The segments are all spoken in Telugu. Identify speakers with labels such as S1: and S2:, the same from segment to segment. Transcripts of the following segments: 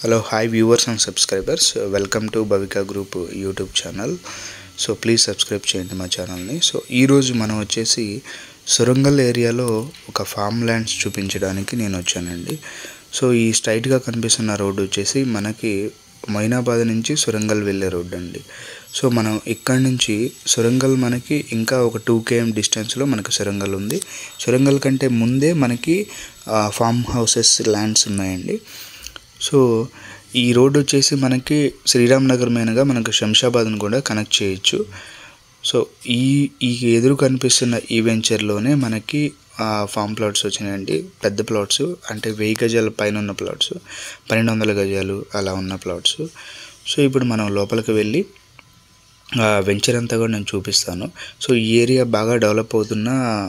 S1: hello hi viewers and subscribers welcome to Bhavika group YouTube channel so please subscribe చేయండి మా ఛానల్ని సో ఈరోజు మనం వచ్చేసి సొరంగల్ ఏరియాలో ఒక ఫామ్ ల్యాండ్స్ చూపించడానికి నేను వచ్చానండి సో ఈ స్ట్రైట్గా కనిపిస్తున్న రోడ్డు వచ్చేసి మనకి మైనాబాద్ నుంచి సొరంగల్ వెళ్ళే రోడ్డు అండి సో మనం ఇక్కడి నుంచి సొరంగల్ మనకి ఇంకా ఒక టూ కేఎం డిస్టెన్స్లో మనకి సొరంగల్ ఉంది సొరంగల్ కంటే ముందే మనకి ఫామ్ హౌసెస్ ల్యాండ్స్ ఉన్నాయండి సో ఈ రోడ్ వచ్చేసి మనకి శ్రీరామ్ నగర్ మీదుగా మనకు శంషాబాద్ని కూడా కనెక్ట్ చేయొచ్చు సో ఈ ఈ ఎదురు కనిపిస్తున్న ఈ వెంచర్లోనే మనకి ఫామ్ ప్లాట్స్ వచ్చినాయండి పెద్ద ప్లాట్స్ అంటే వెయ్యి గజాల పైన ఉన్న ప్లాట్స్ పన్నెండు వందల గజాలు అలా ఉన్న ప్లాట్స్ సో ఇప్పుడు మనం లోపలికి వెళ్ళి వెంచర్ అంతా కూడా నేను చూపిస్తాను సో ఈ ఏరియా బాగా డెవలప్ అవుతున్న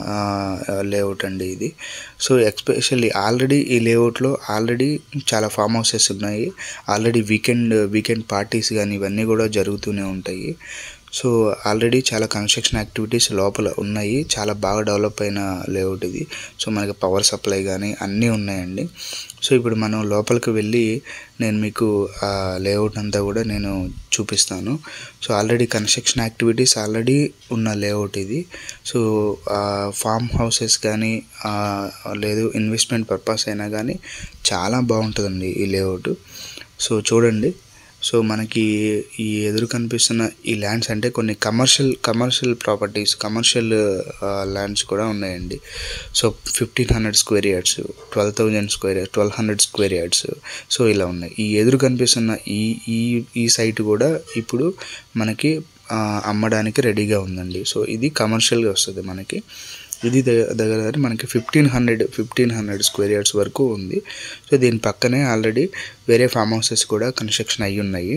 S1: లేఅవుట్ అండి ఇది సో ఎక్స్పెషల్లీ ఆల్రెడీ ఈ లేఅవుట్లో ఆల్రెడీ చాలా ఫామ్ హౌసెస్ ఉన్నాయి ఆల్రెడీ వీకెండ్ వీకెండ్ పార్టీస్ కానీ ఇవన్నీ కూడా జరుగుతూనే ఉంటాయి సో ఆల్రెడీ చాలా కన్స్ట్రక్షన్ యాక్టివిటీస్ లోపల ఉన్నాయి చాలా బాగా డెవలప్ అయిన లేఅవుట్ ఇది సో మనకి పవర్ సప్లై కానీ అన్నీ ఉన్నాయండి సో ఇప్పుడు మనం లోపలికి వెళ్ళి నేను మీకు ఆ లేఅవుట్ అంతా కూడా నేను చూపిస్తాను so already construction activities already ఉన్న లేఅవుట్ ఇది సో ఫామ్ హౌసెస్ కానీ లేదు ఇన్వెస్ట్మెంట్ పర్పస్ అయినా కానీ చాలా బాగుంటుందండి ఈ లేఅవుట్ సో చూడండి సో మనకి ఈ ఎదురు కనిపిస్తున్న ఈ ల్యాండ్స్ అంటే కొన్ని commercial commercial properties commercial lands కూడా ఉన్నాయండి so fifteen hundred square yards twelve thousand square twelve hundred square yards so ఇలా ఉన్నాయి ఈ ఎదురు కనిపిస్తున్న ఈ ఈ ఈ సైట్ కూడా ఇప్పుడు మనకి అమ్మడానికి రెడీగా ఉందండి సో ఇది కమర్షియల్గా వస్తుంది మనకి ఇది దగ్గర దగ్గర మనకి fifteen hundred fifteen hundred square yards వరకు ఉంది సో దీని పక్కనే ఆల్రెడీ వేరే ఫామ్ హౌసెస్ కూడా కన్స్ట్రక్షన్ అయ్యి ఉన్నాయి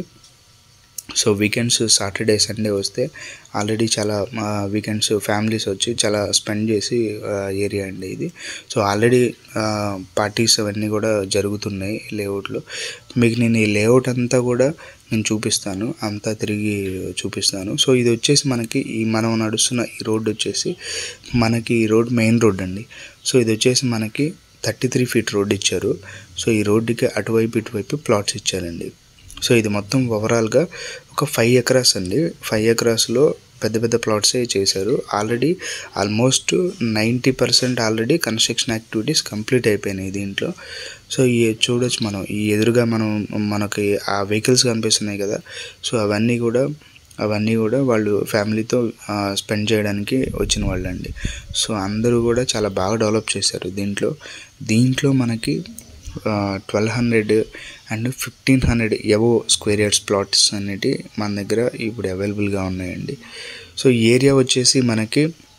S1: సో వీకెండ్స్ సాటర్డే సండే వస్తే ఆల్రెడీ చాలా వీకెండ్స్ ఫ్యామిలీస్ వచ్చి చాలా స్పెండ్ చేసి ఏరియా అండి ఇది సో ఆల్రెడీ పార్టీస్ అవన్నీ కూడా జరుగుతున్నాయి లేఅవుట్లో మీకు నేను ఈ లేఅవుట్ అంతా కూడా నేను చూపిస్తాను అంతా తిరిగి చూపిస్తాను సో ఇది వచ్చేసి మనకి ఈ మనం నడుస్తున్న ఈ రోడ్ వచ్చేసి మనకి ఈ రోడ్ మెయిన్ రోడ్ అండి సో ఇది వచ్చేసి మనకి థర్టీ త్రీ ఫీట్ రోడ్ ఇచ్చారు సో ఈ రోడ్డుకి అటువైపు ఇటువైపు ప్లాట్స్ ఇచ్చారండి సో ఇది మొత్తం ఓవరాల్గా ఒక ఫైవ్ ఎకరాస్ అండి ఫైవ్ ఎకరాస్లో పెద్ద పెద్ద ప్లాట్సే చేశారు already almost ninety percent already construction activities complete అయిపోయినాయి దీంట్లో సో ఈ చూడొచ్చు మనం ఈ ఎదురుగా మనం మనకి ఆ వెహికల్స్ కనిపిస్తున్నాయి కదా సో అవన్నీ కూడా అవన్నీ కూడా వాళ్ళు ఫ్యామిలీతో స్పెండ్ చేయడానికి వచ్చిన వాళ్ళండి సో అందరూ కూడా చాలా బాగా డెవలప్ చేశారు దీంట్లో దీంట్లో మనకి twelve hundred and fifteen hundred ఎవో స్క్వేర్ యార్డ్స్ ప్లాట్స్ అనేటి మన దగ్గర ఇప్పుడు అవైలబుల్గా ఉన్నాయండి సో ఏరియా వచ్చేసి మనకి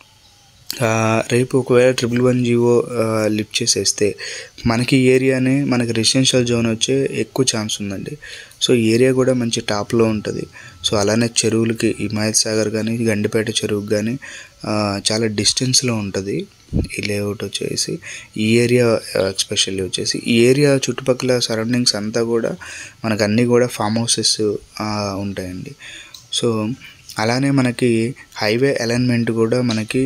S1: రేపు ఒకవేళ ట్రిపుల్ వన్ జీవో లిఫ్ట్ చేసేస్తే మనకి ఏరియానే మనకి రెసిడెన్షియల్ జోన్ వచ్చే ఎక్కువ ఛాన్స్ ఉందండి సో ఏరియా కూడా మంచి టాప్లో ఉంటుంది సో అలానే చెరువులకి హిమాయత్ సాగర్ కానీ గండిపేట చెరువుకి కానీ చాలా డిస్టెన్స్లో ఉంటుంది ఈ లేఅవుట్ వచ్చేసి ఈ ఏరియా ఎస్పెషల్లీ వచ్చేసి ఈ ఏరియా చుట్టుపక్కల సరౌండింగ్స్ అంతా కూడా మనకు అన్నీ కూడా ఫామ్ హౌసెస్ ఉంటాయండి సో అలానే మనకి హైవే అలైన్మెంట్ కూడా మనకి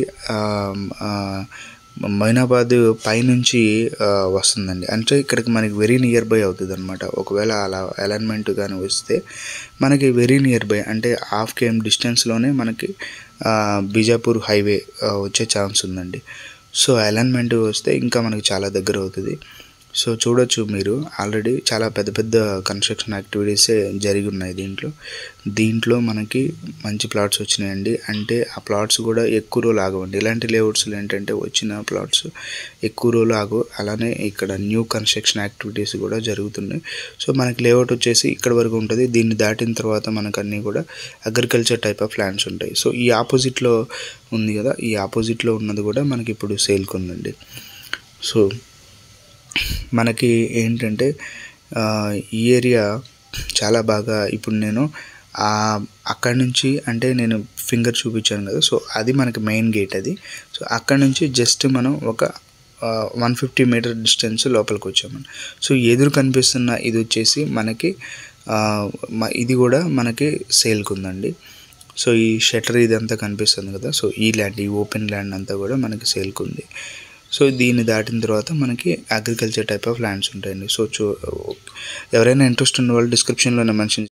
S1: మైనాబాద్ పైనుంచి వస్తుందండి అంటే ఇక్కడికి మనకి వెరీ నియర్ బై అవుతుంది అనమాట ఒకవేళ అలా అలైన్మెంట్ కానీ వస్తే మనకి వెరీ నియర్ బై అంటే హాఫ్ కేఎం డిస్టెన్స్లోనే మనకి బీజాపూర్ హైవే వచ్చే ఛాన్స్ ఉందండి సో అలైన్మెంట్ వస్తే ఇంకా మనకి చాలా దగ్గర అవుతుంది సో చూడొచ్చు మీరు ఆల్రెడీ చాలా పెద్ద పెద్ద కన్స్ట్రక్షన్ యాక్టివిటీసే జరిగి ఉన్నాయి దీంట్లో దీంట్లో మనకి మంచి ప్లాట్స్ వచ్చినాయండి అంటే ఆ ప్లాట్స్ కూడా ఎక్కువ రోజులు ఆగవండి ఇలాంటి లేఅవుట్స్లో ఏంటంటే వచ్చిన ప్లాట్స్ ఎక్కువ రోజులు ఆగు అలానే ఇక్కడ న్యూ కన్స్ట్రక్షన్ యాక్టివిటీస్ కూడా జరుగుతున్నాయి సో మనకి లేఅవుట్ వచ్చేసి ఇక్కడ వరకు ఉంటుంది దీన్ని దాటిన తర్వాత మనకు అన్నీ కూడా అగ్రికల్చర్ టైప్ ఆఫ్ ల్యాండ్స్ ఉంటాయి సో ఈ ఆపోజిట్లో ఉంది కదా ఈ ఆపోజిట్లో ఉన్నది కూడా మనకి ఇప్పుడు సేల్కి ఉందండి సో మనకి ఏంటంటే ఈ ఏరియా చాలా బాగా ఇప్పుడు నేను అక్కడ నుంచి అంటే నేను ఫింగర్ చూపించాను కదా సో అది మనకి మెయిన్ గేట్ అది సో అక్కడ నుంచి జస్ట్ మనం ఒక వన్ ఫిఫ్టీ మీటర్ డిస్టెన్స్ లోపలికి వచ్చాము సో ఎదురు కనిపిస్తున్న ఇది వచ్చేసి మనకి ఇది కూడా మనకి సేల్కి ఉందండి సో ఈ షటర్ ఇదంతా కనిపిస్తుంది కదా సో ఈ ల్యాండ్ ఈ ఓపెన్ ల్యాండ్ అంతా కూడా మనకి సేల్కి ఉంది సో దీన్ని దాటిన తర్వాత మనకి అగ్రికల్చర్ టైప్ ఆఫ్ ల్యాండ్స్ ఉంటాయండి సో చూ ఎవరైనా ఇంట్రెస్ట్ ఉన్న వాళ్ళు డిస్క్రిప్షన్లోనే మెన్షన్